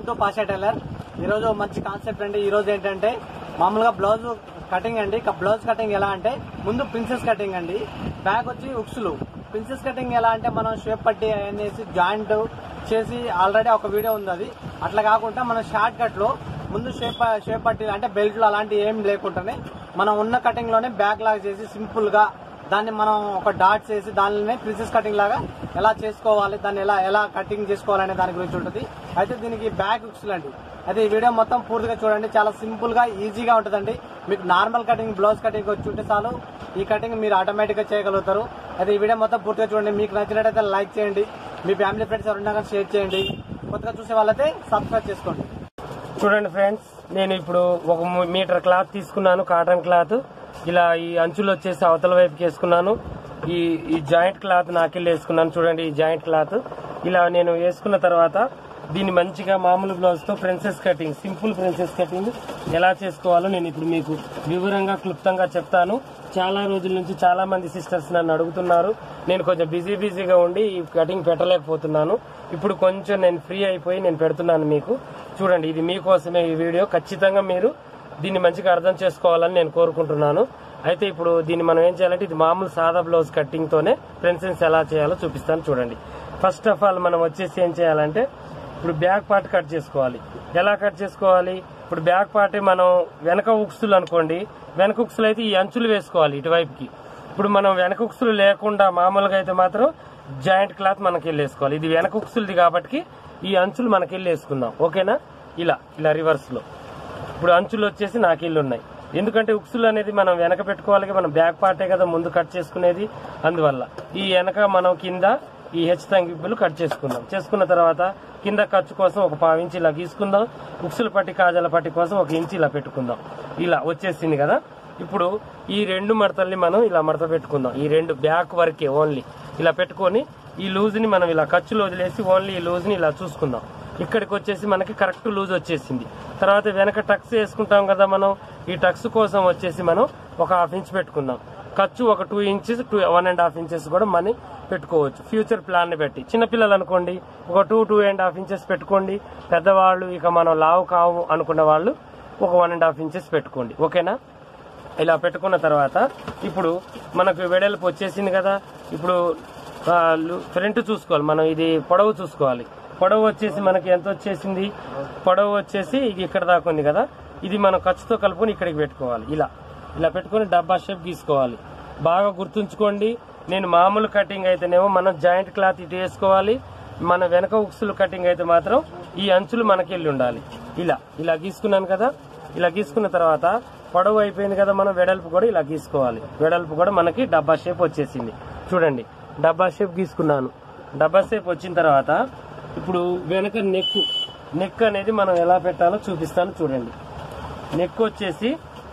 Welcome to Pasha tailor ఈ రోజు మంచి కాన్సెప్ట్ అండి ఈ రోజు ఏంటంటే మామూలుగా బ్లౌజ్ కటింగ్ అండి ఇక బ్లౌజ్ కటింగ్ ఎలా అంటే ముందు ప్రిన్సెస్ కటింగ్ అండి బ్యాక్ వచ్చి ఉక్సులు ప్రిన్సెస్ కటింగ్ ఎలా అంటే మనం షేప్ పట్టి అనేసి జాయింట్ చేసి ఆల్రెడీ ఒక వీడియో ఉంది అది అట్లా కాకుండా మనం షార్ట్ కట్ లో ముందు షేప్ షేప్ పట్టి అంటే బెల్ట్లు అలాంటి ఏం లేకుండానే మనం ఉన్న కటింగ్ లోనే బ్యాక్ లాగా చేసి సింపుల్ గా దాన్ని మనం ఒక డాట్స్ వేసి దానిని ప్రిన్సెస్ కటింగ్ లాగా ఎలా చేసుకోవాలి దాన్ని ఎలా ఎలా కటింగ్ చేసుకోవాలనే దాని గురించి ఉంటుంది అయితే దీనికి బ్యాక్ ఉక్స్ అండి అయితే ఈ వీడియో మొత్తం పూర్తిగా చూడండి చాలా సింపుల్ గా ఈజీగా ఉంటుందండి మీకు నార్మల్ కటింగ్ బ్లౌజ్ కటింగ్ వచ్చి ఉంటే చాలు ఈ కటింగ్ మీరు ఆటోమేటిక్ గా చేయగలుగుతారు అయితే ఈ వీడియో మొత్తం పూర్తిగా చూడండి మీకు నచ్చినట్టయితే లైక్ చేయండి మీ ఫ్యామిలీ ఫ్రెండ్స్ ఎవరున్నా కానీ షేర్ చేయండి కొత్తగా చూసే వాళ్ళైతే సబ్స్క్రైబ్ చేసుకోండి చూడండి ఫ్రెండ్స్ నేను ఇప్పుడు ఒక ము- మీటర్ క్లాత్ తీసుకున్నాను కాటన్ క్లాత్ ఇలా ఈ అంచులు వచ్చేసి అవతల వైపుకి వేసుకున్నాను ఈ ఈ జాయింట్ క్లాత్ నాకెళ్ళి వేసుకున్నాను చూడండి ఈ జాయింట్ క్లాత్ ఇలా నేను వేసుకున్న తర్వాత దీన్ని మంచిగా మామూలు బ్లౌజ్ తో princess cutting simple princess cutting ఎలా చేసుకోవాలో నేను ఇప్పుడు మీకు వివరంగా క్లుప్తంగా చెప్తాను చాలా రోజుల నుంచి చాలా మంది సిస్టర్స్ నన్ను అడుగుతున్నారు నేను కొంచెం బిజీ బిజీగా ఉండి ఈ కటింగ్ పెట్టలేకపోతున్నాను ఇప్పుడు కొంచెం నేను ఫ్రీ అయిపోయి నేను పెడుతున్నాను మీకు చూడండి ఇది మీకోసమే ఈ వీడియో ఖచ్చితంగా మీరు దీన్ని మంచిగా అర్థం చేసుకోవాలని నేను కోరుకుంటున్నాను అయితే ఇప్పుడు దీన్ని మనం ఏం చేయాలంటే ఇది మామూలు సాదా బ్లౌజ్ కట్టింగ్ తోనే ప్రిన్సెన్స్ ఎలా చేయాలో చూపిస్తాను చూడండి ఫస్ట్ ఆఫ్ ఆల్ మనం వచ్చేసి ఏం చేయాలంటే ఇప్పుడు బ్యాక్ పార్ట్ కట్ చేసుకోవాలి ఎలా కట్ చేసుకోవాలి ఇప్పుడు బ్యాక్ పార్ట్ మనం వెనక ఉక్సులు అనుకోండి వెనక ఉక్సులు అయితే ఈ అంచులు వేసుకోవాలి ఇటువైపుకి ఇప్పుడు మనం వెనక ఉక్సులు లేకుండా మామూలుగా అయితే మాత్రం జాయింట్ క్లాత్ మనకి వెళ్ళి వేసుకోవాలి ఇది వెనక ఉక్సులది కాబట్టి ఈ అంచులు మనకి వెళ్ళి వేసుకుందాం ఓకేనా ఇలా ఇలా రివర్స్ లో ఇప్పుడు అంచులు వచ్చేసి నాకిళ్ళు ఉన్నాయి ఎందుకంటే ఉక్సులు అనేది మనం వెనక పెట్టుకోవాలి మనం బ్యాక్ పార్టే కదా ముందు కట్ చేసుకునేది అందువల్ల ఈ వెనక మనం కింద ఈ హెచ్ తంగిబ్బులు కట్ చేసుకుందాం చేసుకున్న తర్వాత కింద ఖర్చు కోసం ఒక పావు ఇంచి ఇలా గీసుకుందాం ఉక్సుల పట్టి కాజాల పట్టి కోసం ఒక ఇంచి ఇలా పెట్టుకుందాం ఇలా వచ్చేసింది కదా ఇప్పుడు ఈ రెండు మడతల్ని మనం ఇలా మడత పెట్టుకుందాం ఈ రెండు బ్యాక్ వరకే ఓన్లీ ఇలా పెట్టుకొని ఈ లూజ్ ని మనం ఇలా ఖర్చులు వదిలేసి ఓన్లీ ఈ లూజ్ ని ఇలా చూసుకుందాం ఇక్కడికి వచ్చేసి మనకి కరెక్ట్ లూజ్ వచ్చేసింది తర్వాత వెనక టక్స్ వేసుకుంటాం కదా మనం ఈ టక్స్ కోసం వచ్చేసి మనం ఒక హాఫ్ ఇంచ్ పెట్టుకుందాం ఖర్చు ఒక two inches two one and half inches కూడా మనీ పెట్టుకోవచ్చు ఫ్యూచర్ ప్లాన్ ని బట్టి చిన్నపిల్లలు అనుకోండి ఒక two two and half inches పెట్టుకోండి పెద్దవాళ్ళు ఇక మనం లావు కావు అనుకున్న వాళ్ళు ఒక వన్ అండ్ హాఫ్ ఇంచెస్ పెట్టుకోండి ఓకేనా ఇలా పెట్టుకున్న తర్వాత ఇప్పుడు మనకు వెడల్పు వచ్చేసింది కదా ఇప్పుడు ఆ, లు- ఫ్రంట్ చూసుకోవాలి మనం ఇది పొడవు చూసుకోవాలి పొడవు వచ్చేసి మనకి ఎంత వచ్చేసింది పొడవు వచ్చేసి ఇది ఇక్కడ దాకా ఉంది కదా ఇది మనం ఖర్చుతో కలుపుకొని ఇక్కడికి పెట్టుకోవాలి ఇలా ఇలా పెట్టుకొని డబ్బా షేప్ గీసుకోవాలి బాగా గుర్తుంచుకోండి నేను మామూలు కటింగ్ అయితేనేమో మనం జాయింట్ క్లాత్ ఇటు వేసుకోవాలి మన వెనక ఉక్సులు కటింగ్ అయితే మాత్రం ఈ అంచులు మనకి వెళ్ళి ఉండాలి ఇలా ఇలా గీసుకున్నాను కదా ఇలా గీసుకున్న తర్వాత పొడవు అయిపోయింది కదా మనం వెడల్పు కూడా ఇలా గీసుకోవాలి వెడల్పు కూడా మనకి డబ్బా షేప్ వచ్చేసింది చూడండి డబ్బా షేప్ గీసుకున్నాను డబ్బా షేప్ వచ్చిన తర్వాత ఇప్పుడు వెనక నెక్ నెక్ అనేది మనం ఎలా పెట్టాలో చూపిస్తాను చూడండి నెక్ వచ్చేసి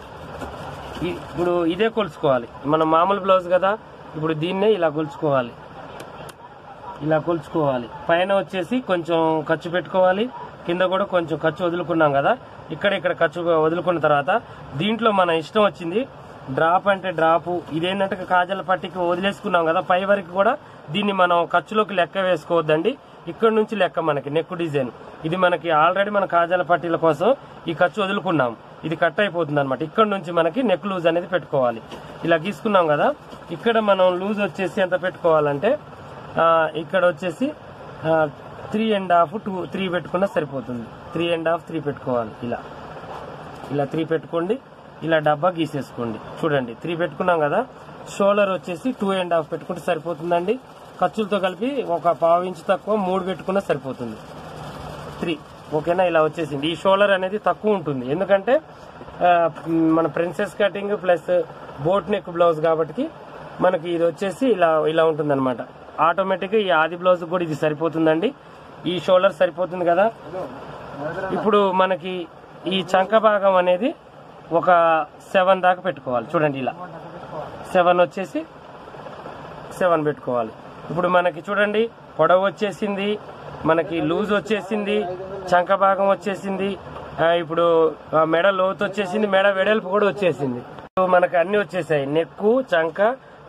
ఈ- ఇప్పుడు ఇదే కొలుచుకోవాలి మనం మామూలు బ్లౌజ్ కదా ఇప్పుడు దీన్నే ఇలా కొలుచుకోవాలి ఇలా కొలుచుకోవాలి పైన వచ్చేసి కొంచెం ఖర్చు పెట్టుకోవాలి కింద కూడా కొంచెం ఖర్చు వదులుకున్నాం కదా ఇక్కడ ఇక్కడ ఖర్చు వదులుకున్న తర్వాత దీంట్లో మన ఇష్టం వచ్చింది డ్రాప్ అంటే డ్రాప్ ఇదేంటంటే కాజల పట్టికి వదిలేసుకున్నాం కదా పై వరకు కూడా దీన్ని మనం ఖర్చులోకి లెక్క వేసుకోవద్దండి ఇక్కడ నుంచి లెక్క మనకి నెక్ డిజైన్ ఇది మనకి ఆల్రెడీ మన కాజాల పట్టీల కోసం ఈ ఖర్చు వదులుకున్నాం ఇది కట్ అయిపోతుంది అనమాట ఇక్కడ నుంచి మనకి నెక్ లూజ్ అనేది పెట్టుకోవాలి ఇలా గీసుకున్నాం కదా ఇక్కడ మనం లూజ్ వచ్చేసి ఎంత పెట్టుకోవాలంటే ఆ, ఇక్కడ వచ్చేసి three and half two three పెట్టుకున్నా సరిపోతుంది త్రీ అండ్ హాఫ్ త్రీ పెట్టుకోవాలి ఇలా ఇలా త్రీ పెట్టుకోండి ఇలా డబ్బా గీసేసుకోండి చూడండి త్రీ పెట్టుకున్నాం కదా షోల్డర్ వచ్చేసి టూ అండ్ హాఫ్ పెట్టుకుంటే సరిపోతుందండి ఖర్చులతో కలిపి ఒక పావు ఇంచు తక్కువ మూడు పెట్టుకున్నా సరిపోతుంది త్రీ ఓకేనా ఇలా వచ్చేసింది ఈ షోల్డర్ అనేది తక్కువ ఉంటుంది ఎందుకంటే ఆ, మన princess cutting plus boat neck blouse కాబట్టి మనకి ఇది వచ్చేసి ఇలా ఇలా ఉంటుంది అనమాట ఆటోమేటిక్ ఈ ఆది బ్లౌజ్ కూడా ఇది సరిపోతుందండి ఈ షోల్డర్ సరిపోతుంది కదా ఇప్పుడు మనకి ఈ చంక భాగం అనేది ఒక సెవెన్ దాకా పెట్టుకోవాలి చూడండి ఇలా సెవెన్ వచ్చేసి సెవెన్ పెట్టుకోవాలి ఇప్పుడు మనకి చూడండి పొడవు వచ్చేసింది మనకి లూజ్ వచ్చేసింది చంక భాగం వచ్చేసింది ఆ, ఇప్పుడు ఆ, మెడ లోతు వచ్చేసింది మెడ వెడల్పు కూడా వచ్చేసింది ఇప్పుడు మనకి అన్ని వచ్చేసాయి నెక్కు చంక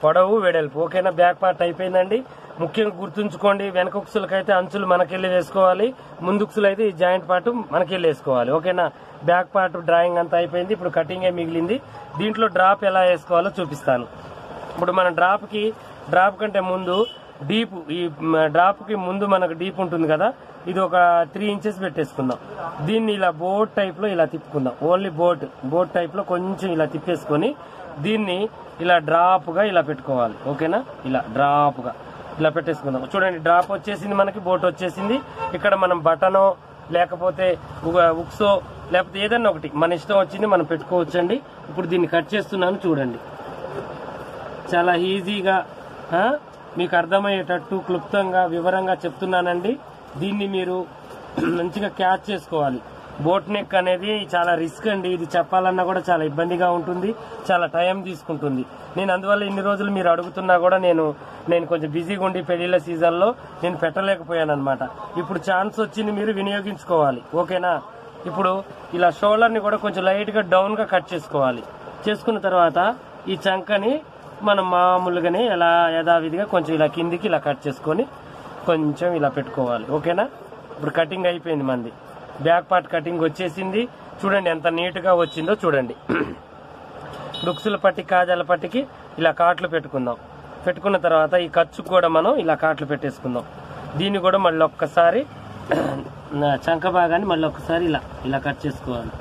పొడవు వెడల్పు ఓకేనా బ్యాక్ పార్ట్ అయిపోయిందండి ముఖ్యంగా గుర్తుంచుకోండి వెనక ఉక్సులకైతే అంచులు మనకెళ్ళి వేసుకోవాలి ముందు ఉక్సులు అయితే ఈ జాయింట్ పార్ట్ మనకెళ్ళి వేసుకోవాలి ఓకేనా బ్యాక్ పార్ట్ డ్రాయింగ్ అంతా అయిపోయింది ఇప్పుడు కటింగే మిగిలింది దీంట్లో డ్రాప్ ఎలా వేసుకోవాలో చూపిస్తాను ఇప్పుడు మన డ్రాప్ కి డ్రాప్ కంటే ముందు డీప్ ఈ డ్రాప్ కి ముందు మనకు డీప్ ఉంటుంది కదా ఇది ఒక త్రీ ఇంచెస్ పెట్టేసుకుందాం దీన్ని ఇలా బోట్ టైప్ లో ఇలా తిప్పుకుందాం ఓన్లీ బోట్ బోట్ టైప్ లో కొంచెం ఇలా తిప్పేసుకొని దీన్ని ఇలా డ్రాప్ గా ఇలా పెట్టుకోవాలి ఓకేనా ఇలా డ్రాప్ గా ఇలా పెట్టేసుకుందాం చూడండి డ్రాప్ వచ్చేసింది మనకి బోట్ వచ్చేసింది ఇక్కడ మనం బటనో లేకపోతే ఒక ఉక్సో లేకపోతే ఏదన్నా ఒకటి మన ఇష్టం వచ్చింది మనం పెట్టుకోవచ్చండి ఇప్పుడు దీన్ని కట్ చేస్తున్నాను చూడండి చాలా ఈజీగా ఆ, మీకు అర్థమయ్యేటట్టు క్లుప్తంగా వివరంగా చెప్తున్నానండి దీన్ని మీరు మంచిగా క్యాచ్ చేసుకోవాలి బోట్ నెక్ అనేది చాలా రిస్క్ అండి ఇది చెప్పాలన్నా కూడా చాలా ఇబ్బందిగా ఉంటుంది చాలా టైం తీసుకుంటుంది నేను అందువల్ల ఇన్ని రోజులు మీరు అడుగుతున్నా కూడా నేను నేను కొంచెం బిజీగా ఉండి పెళ్లిళ్ళ సీజన్లో నేను పెట్టలేకపోయాను అనమాట ఇప్పుడు ఛాన్స్ వచ్చింది మీరు వినియోగించుకోవాలి ఓకేనా ఇప్పుడు ఇలా షోల్డర్ని కూడా కొంచెం లైట్గా డౌన్గా కట్ చేసుకోవాలి చేసుకున్న తర్వాత ఈ చంకని మనం మామూలుగానే ఎలా యథావిధిగా కొంచెం ఇలా కిందికి ఇలా కట్ చేసుకొని కొంచెం ఇలా పెట్టుకోవాలి ఓకేనా ఇప్పుడు కటింగ్ అయిపోయింది మంది బ్యాక్ పార్ట్ కటింగ్ వచ్చేసింది చూడండి ఎంత నీట్గా వచ్చిందో చూడండి డుక్సుల పట్టి కాజాల పట్టికి ఇలా కాట్లు పెట్టుకుందాం పెట్టుకున్న తర్వాత ఈ ఖర్చుకు కూడా మనం ఇలా కాట్లు పెట్టేసుకుందాం దీన్ని కూడా మళ్ళీ ఒక్కసారి నా చంక భాగాన్ని మళ్ళీ ఒక్కసారి ఇలా ఇలా కట్ చేసుకోవాలి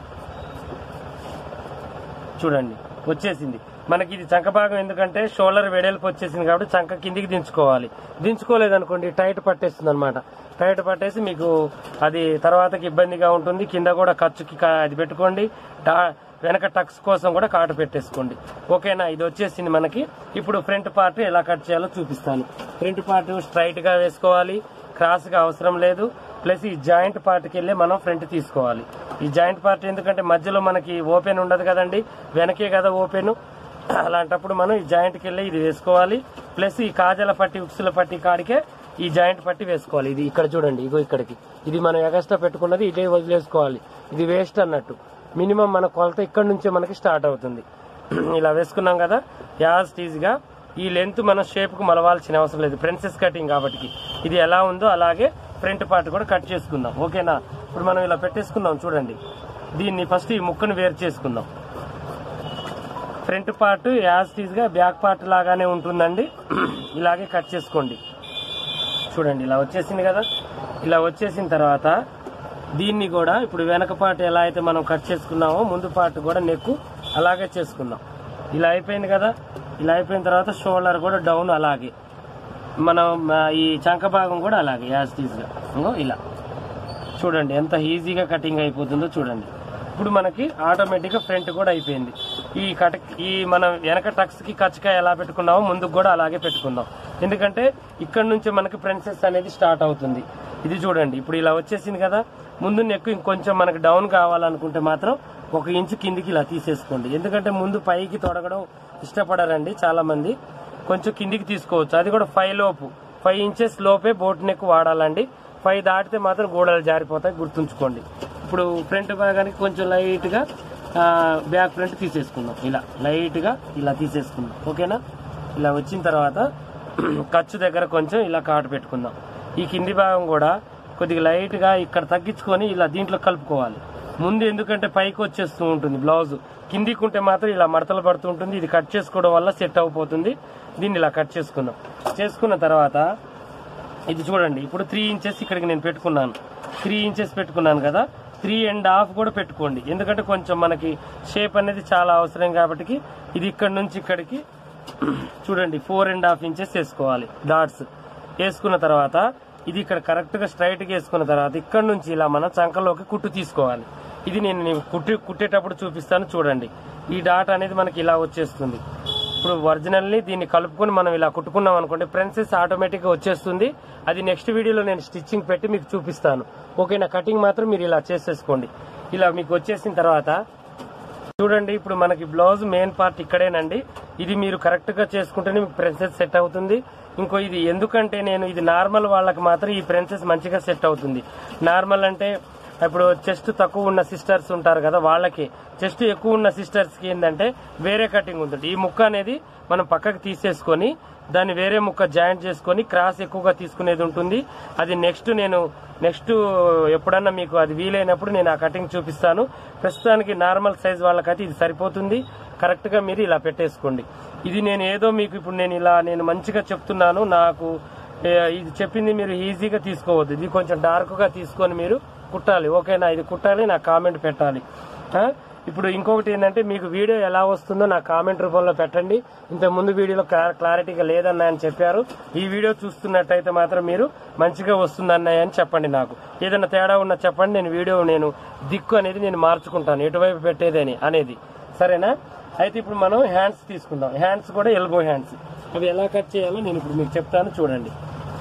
చూడండి వచ్చేసింది మనకి ఇది చంక భాగం ఎందుకంటే షోల్డర్ వెడల్పు వచ్చేసింది కాబట్టి చంక కిందికి దించుకోవాలి దించుకోలేదనుకోండి టైట్ పట్టేస్తుంది అనమాట టైట్ పట్టేసి మీకు అది తర్వాతకి ఇబ్బందిగా ఉంటుంది కింద కూడా ఖర్చుకి కా- అది పెట్టుకోండి డా- వెనక టక్స్ కోసం కూడా కాటు పెట్టేసుకోండి ఓకేనా ఇది వచ్చేసింది మనకి ఇప్పుడు ఫ్రంట్ పార్ట్ ఎలా కట్ చేయాలో చూపిస్తాను ఫ్రంట్ పార్ట్ స్ట్రైట్ గా వేసుకోవాలి క్రాస్ గా అవసరం లేదు ప్లస్ ఈ జాయింట్ పార్ట్కి వెళ్ళి మనం ఫ్రంట్ తీసుకోవాలి ఈ జాయింట్ పార్ట్ ఎందుకంటే మధ్యలో మనకి ఓపెన్ ఉండదు కదండి వెనకే కదా ఓపెన్ అలాంటప్పుడు మనం ఈ జాయింట్కి వెళ్ళి ఇది వేసుకోవాలి ప్లస్ ఈ కాజల పట్టి ఉక్సుల పట్టి కాడికే ఈ జాయింట్ పట్టి వేసుకోవాలి ఇది ఇక్కడ చూడండి ఇగో ఇక్కడికి ఇది మనం ఎగస్ట్రా పెట్టుకున్నది ఇదే వదిలేసుకోవాలి ఇది వేస్ట్ అన్నట్టు మినిమం మన కొలత ఇక్కడ నుంచే మనకి స్టార్ట్ అవుతుంది ఇలా వేసుకున్నాం కదా యాజ్ గా ఈ లెంత్ మనం షేప్ కు మలవాల్సిన అవసరం లేదు ప్రిన్సెస్ కటింగ్ కాబట్టి ఇది ఎలా ఉందో అలాగే ఫ్రంట్ పార్ట్ కూడా కట్ చేసుకుందాం ఓకేనా ఇప్పుడు మనం ఇలా పెట్టేసుకుందాం చూడండి దీన్ని ఫస్ట్ ఈ ముక్కను వేరు చేసుకుందాం ఫ్రంట్ పార్ట్ యాజ్ గా బ్యాక్ పార్ట్ లాగానే ఉంటుందండి ఇలాగే కట్ చేసుకోండి చూడండి ఇలా వచ్చేసింది కదా ఇలా వచ్చేసిన తర్వాత దీన్ని కూడా ఇప్పుడు వెనక పార్ట్ ఎలా అయితే మనం కట్ చేసుకున్నామో ముందు పార్ట్ కూడా నెక్కు అలాగే చేసుకుందాం ఇలా అయిపోయింది కదా ఇలా అయిపోయిన తర్వాత షోల్డర్ కూడా డౌన్ అలాగే మనం ఆ, ఈ చంక భాగం కూడా అలాగే యాజ్ గా ఇంగో ఇలా చూడండి ఎంత ఈజీగా కటింగ్ అయిపోతుందో చూడండి ఇప్పుడు మనకి ఆటోమేటిక్ గా ఫ్రంట్ కూడా అయిపోయింది ఈ కట ఈ మనం వెనక టక్స్ కి కచ్చకాయ ఎలా పెట్టుకున్నామో ముందుకు కూడా అలాగే పెట్టుకుందాం ఎందుకంటే ఇక్కడ నుంచి మనకి ప్రిన్సెస్ అనేది స్టార్ట్ అవుతుంది ఇది చూడండి ఇప్పుడు ఇలా వచ్చేసింది కదా ముందు నెక్ ఇంకొంచెం మనకి డౌన్ కావాలనుకుంటే మాత్రం ఒక ఇంచు కిందికి ఇలా తీసేసుకోండి ఎందుకంటే ముందు పైకి తొడగడం ఇష్టపడరండి చాలా మంది కొంచెం కిందికి తీసుకోవచ్చు అది కూడా ఫైవ్ లోపు ఫైవ్ ఇంచెస్ లోపే బోట్ నెక్ వాడాలండి ఫైవ్ దాటితే మాత్రం గోడలు జారిపోతాయి గుర్తుంచుకోండి ఇప్పుడు ఫ్రంట్ భాగానికి కొంచెం లైట్ గా ఆ, బ్యాక్ ఫ్రంట్ తీసేసుకుందాం ఇలా లైట్ గా ఇలా తీసేసుకుందాం ఓకేనా ఇలా వచ్చిన తర్వాత ఖర్చు దగ్గర కొంచెం ఇలా కాటు పెట్టుకుందాం ఈ కింది భాగం కూడా కొద్దిగా లైట్ గా ఇక్కడ తగ్గించుకొని ఇలా దీంట్లో కలుపుకోవాలి ముందు ఎందుకంటే పైకి వచ్చేస్తూ ఉంటుంది బ్లౌజ్ కిందికి ఉంటే మాత్రం ఇలా మడతలు పడుతూ ఉంటుంది ఇది కట్ చేసుకోవడం వల్ల సెట్ అయిపోతుంది దీన్ని ఇలా కట్ చేసుకుందాం చేసుకున్న తర్వాత ఇది చూడండి ఇప్పుడు త్రీ ఇంచెస్ ఇక్కడికి నేను పెట్టుకున్నాను త్రీ ఇంచెస్ పెట్టుకున్నాను కదా త్రీ అండ్ హాఫ్ కూడా పెట్టుకోండి ఎందుకంటే కొంచెం మనకి షేప్ అనేది చాలా అవసరం కాబట్టి ఇది ఇక్కడ నుంచి ఇక్కడికి చూడండి ఫోర్ అండ్ హాఫ్ ఇంచెస్ వేసుకోవాలి డాట్స్ వేసుకున్న తర్వాత ఇది ఇక్కడ కరెక్ట్ గా స్ట్రైట్ గా వేసుకున్న తర్వాత ఇక్కడ నుంచి ఇలా మనం చంకలోకి కుట్టు తీసుకోవాలి ఇది నేను నీకు కుట్టి కుట్టేటప్పుడు చూపిస్తాను చూడండి ఈ డాట్ అనేది మనకి ఇలా వచ్చేస్తుంది ఇప్పుడు ఒరిజినల్లీ దీన్ని కలుపుకొని మనం ఇలా కుట్టుకున్నాం అనుకోండి ప్రిన్సెస్ ఆటోమేటిక్ గా వచ్చేస్తుంది అది నెక్స్ట్ వీడియోలో నేను స్టిచ్చింగ్ పెట్టి మీకు చూపిస్తాను ఓకేనా కటింగ్ మాత్రం మీరు ఇలా చేసేసుకోండి ఇలా మీకు వచ్చేసిన తర్వాత చూడండి ఇప్పుడు మనకి బ్లౌజ్ మెయిన్ పార్ట్ ఇక్కడేనండి ఇది మీరు కరెక్ట్ గా చేసుకుంటేనే మీకు ప్రిన్సెస్ సెట్ అవుతుంది ఇంకో ఇది ఎందుకంటే నేను ఇది నార్మల్ వాళ్ళకి మాత్రం ఈ ప్రిన్సెస్ మంచిగా సెట్ అవుతుంది నార్మల్ అంటే ఇప్పుడు చెస్ట్ తక్కువ ఉన్న సిస్టర్స్ ఉంటారు కదా వాళ్ళకి చెస్ట్ ఎక్కువ ఉన్న సిస్టర్స్ కి ఏంటంటే వేరే కటింగ్ ఉంటుంది ఈ ముక్క అనేది మనం పక్కకి తీసేసుకొని దాన్ని వేరే ముక్క జాయింట్ చేసుకొని క్రాస్ ఎక్కువగా తీసుకునేది ఉంటుంది అది నెక్స్ట్ నేను నెక్స్ట్ ఎప్పుడన్నా మీకు అది వీలైనప్పుడు నేను ఆ కటింగ్ చూపిస్తాను ప్రస్తుతానికి నార్మల్ సైజ్ వాళ్ళకైతే ఇది సరిపోతుంది కరెక్ట్ గా మీరు ఇలా పెట్టేసుకోండి ఇది నేను ఏదో మీకు ఇప్పుడు నేను ఇలా నేను మంచిగా చెప్తున్నాను నాకు ఏ, ఇది చెప్పింది మీరు ఈజీగా తీసుకోవద్దు ఇది కొంచెం డార్క్ గా తీసుకొని మీరు కుట్టాలి ఓకేనా ఇది కుట్టాలి నాకు కామెంట్ పెట్టాలి ఆ? ఇప్పుడు ఇంకొకటి ఏంటంటే మీకు వీడియో ఎలా వస్తుందో నా కామెంట్ రూపంలో పెట్టండి ఇంత ముందు వీడియోలో క్లా- క్లారిటీగా లేదన్నా అని చెప్పారు ఈ వీడియో చూస్తున్నట్టయితే మాత్రం మీరు మంచిగా వస్తుందన్నాయి అని చెప్పండి నాకు ఏదైనా తేడా ఉన్నా చెప్పండి నేను వీడియో నేను దిక్కు అనేది నేను మార్చుకుంటాను ఎటువైపు పెట్టేదని అనేది సరేనా అయితే ఇప్పుడు మనం హ్యాండ్స్ తీసుకుందాం హ్యాండ్స్ కూడా ఎల్బో హ్యాండ్స్ అవి ఎలా కట్ చేయాలో నేను ఇప్పుడు మీకు చెప్తాను చూడండి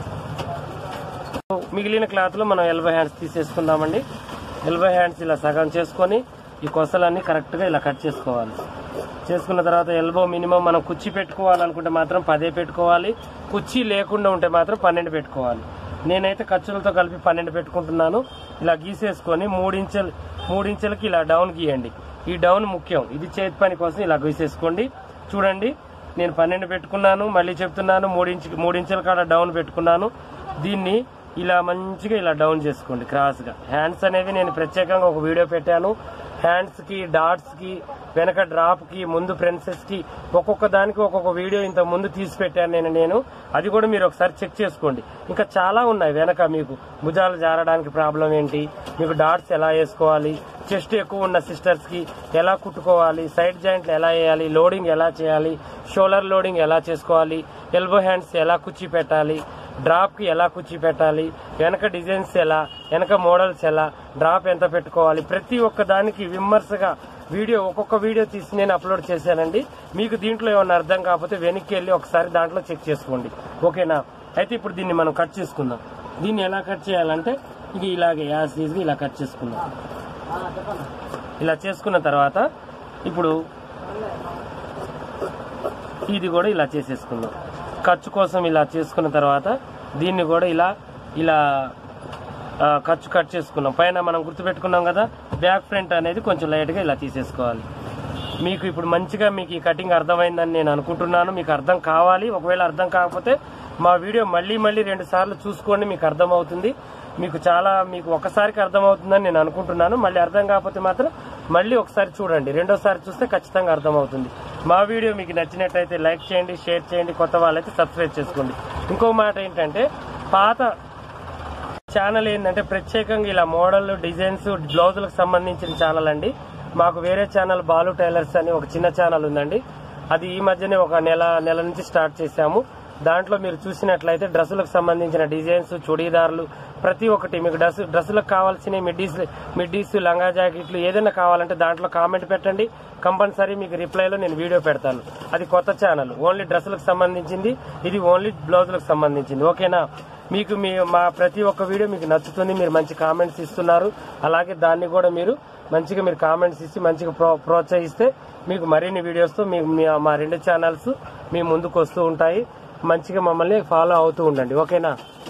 మిగిలిన క్లాత్ లో మనం ఎల్బో హ్యాండ్స్ తీసేసుకుందామండి ఎల్బో హ్యాండ్స్ ఇలా సగం చేసుకొని ఈ కొసలన్నీ కరెక్ట్ గా ఇలా కట్ చేసుకోవాలి చేసుకున్న తర్వాత ఎల్బో మినిమం మనం కుర్చీ పెట్టుకోవాలనుకుంటే మాత్రం పదే పెట్టుకోవాలి కుర్చీ లేకుండా ఉంటే మాత్రం పన్నెండు పెట్టుకోవాలి నేనైతే ఖర్చులతో కలిపి పన్నెండు పెట్టుకుంటున్నాను ఇలా గీసేసుకొని మూడించెలు మూడించెలకి ఇలా డౌన్ గీయండి ఈ డౌన్ ముఖ్యం ఇది చేతి పని కోసం ఇలా గీసేసుకోండి చూడండి నేను పన్నెండు పెట్టుకున్నాను మళ్ళీ చెప్తున్నాను మూడించి మూడించెల కాడ డౌన్ పెట్టుకున్నాను దీన్ని ఇలా మంచిగా ఇలా డౌన్ చేసుకోండి క్రాస్ గా హ్యాండ్స్ అనేవి నేను ప్రత్యేకంగా ఒక వీడియో పెట్టాను హ్యాండ్స్ కి డాట్స్ కి వెనక డ్రాప్ కి ముందు ప్రిన్సెస్ కి ఒక్కొక్క దానికి ఒక్కొక్క వీడియో ఇంత ముందు తీసి పెట్టాను నేను నేను అది కూడా మీరు ఒకసారి చెక్ చేసుకోండి ఇంకా చాలా ఉన్నాయి వెనక మీకు భుజాలు జారడానికి ప్రాబ్లం ఏంటి మీకు డాట్స్ ఎలా వేసుకోవాలి చెస్ట్ ఎక్కువ ఉన్న సిస్టర్స్ కి ఎలా కుట్టుకోవాలి సైడ్ జాయింట్లు ఎలా వేయాలి లోడింగ్ ఎలా చేయాలి షోల్డర్ లోడింగ్ ఎలా చేసుకోవాలి ఎల్బో హ్యాండ్స్ ఎలా కుర్చీ పెట్టాలి డ్రాప్ కి ఎలా కుర్చీ పెట్టాలి వెనక డిజైన్స్ ఎలా వెనక మోడల్స్ ఎలా డ్రాప్ ఎంత పెట్టుకోవాలి ప్రతి ఒక్క దానికి విమర్శగా వీడియో ఒక్కొక్క వీడియో తీసి నేను అప్లోడ్ చేశానండి మీకు దీంట్లో ఏమన్నా అర్థం కాకపోతే వెనక్కి వెళ్ళి ఒకసారి దాంట్లో చెక్ చేసుకోండి ఓకేనా అయితే ఇప్పుడు దీన్ని మనం కట్ చేసుకుందాం దీన్ని ఎలా కట్ చేయాలంటే ఇది ఇలాగే యాజ్ ఈజీ ఇలా కట్ చేసుకుందాం ఇలా చేసుకున్న తర్వాత ఇప్పుడు ఇది కూడా ఇలా చేసేసుకుందాం ఖర్చు కోసం ఇలా చేసుకున్న తర్వాత దీన్ని కూడా ఇలా ఇలా ఆ, ఖర్చు కట్ చేసుకున్నాం పైన మనం గుర్తుపెట్టుకున్నాం కదా బ్యాక్ ఫ్రంట్ అనేది కొంచెం లైట్గా ఇలా తీసేసుకోవాలి మీకు ఇప్పుడు మంచిగా మీకు ఈ కటింగ్ అర్థమైందని నేను అనుకుంటున్నాను మీకు అర్థం కావాలి ఒకవేళ అర్థం కాకపోతే మా వీడియో మళ్ళీ మళ్ళీ రెండు సార్లు చూసుకోండి మీకు అర్థమవుతుంది మీకు చాలా మీకు ఒకసారికి అర్థమవుతుందని నేను అనుకుంటున్నాను మళ్ళీ అర్థం కాకపోతే మాత్రం మళ్ళీ ఒకసారి చూడండి రెండోసారి చూస్తే ఖచ్చితంగా అర్థమవుతుంది మా వీడియో మీకు నచ్చినట్టయితే లైక్ చేయండి షేర్ చేయండి కొత్త వాళ్ళైతే సబ్స్క్రైబ్ చేసుకోండి ఇంకో మాట ఏంటంటే పాత ఛానల్ ఏంటంటే ప్రత్యేకంగా ఇలా మోడల్ డిజైన్స్ బ్లౌజులకు సంబంధించిన ఛానల్ అండి మాకు వేరే ఛానల్ బాలు టైలర్స్ అని ఒక చిన్న ఛానల్ ఉందండి అది ఈ మధ్యనే ఒక నెల నెల నుంచి స్టార్ట్ చేశాము దాంట్లో మీరు చూసినట్లయితే డ్రెస్సులకు సంబంధించిన డిజైన్స్ చుడీదార్లు ప్రతి ఒక్కటి మీకు డ్రెస్ డ్రెస్సులకు కావాల్సిన మిడ్డీస్ మిడ్డీస్ లంగా జాకెట్లు ఏదైనా కావాలంటే దాంట్లో కామెంట్ పెట్టండి కంపల్సరీ మీకు రిప్లైలో నేను వీడియో పెడతాను అది కొత్త ఛానల్ ఓన్లీ డ్రెస్సులకు సంబంధించింది ఇది ఓన్లీ బ్లౌజులకు సంబంధించింది ఓకేనా మీకు మీ మా ప్రతి ఒక్క వీడియో మీకు నచ్చుతుంది మీరు మంచి కామెంట్స్ ఇస్తున్నారు అలాగే దాన్ని కూడా మీరు మంచిగా మీరు కామెంట్స్ ఇచ్చి మంచిగా ప్రో ప్రోత్సహిస్తే మీకు మరిన్ని వీడియోస్తో మీ మీ- మా రెండు ఛానల్స్ మీ ముందుకు వస్తూ ఉంటాయి మంచిగా మమ్మల్ని ఫాలో అవుతూ ఉండండి ఓకేనా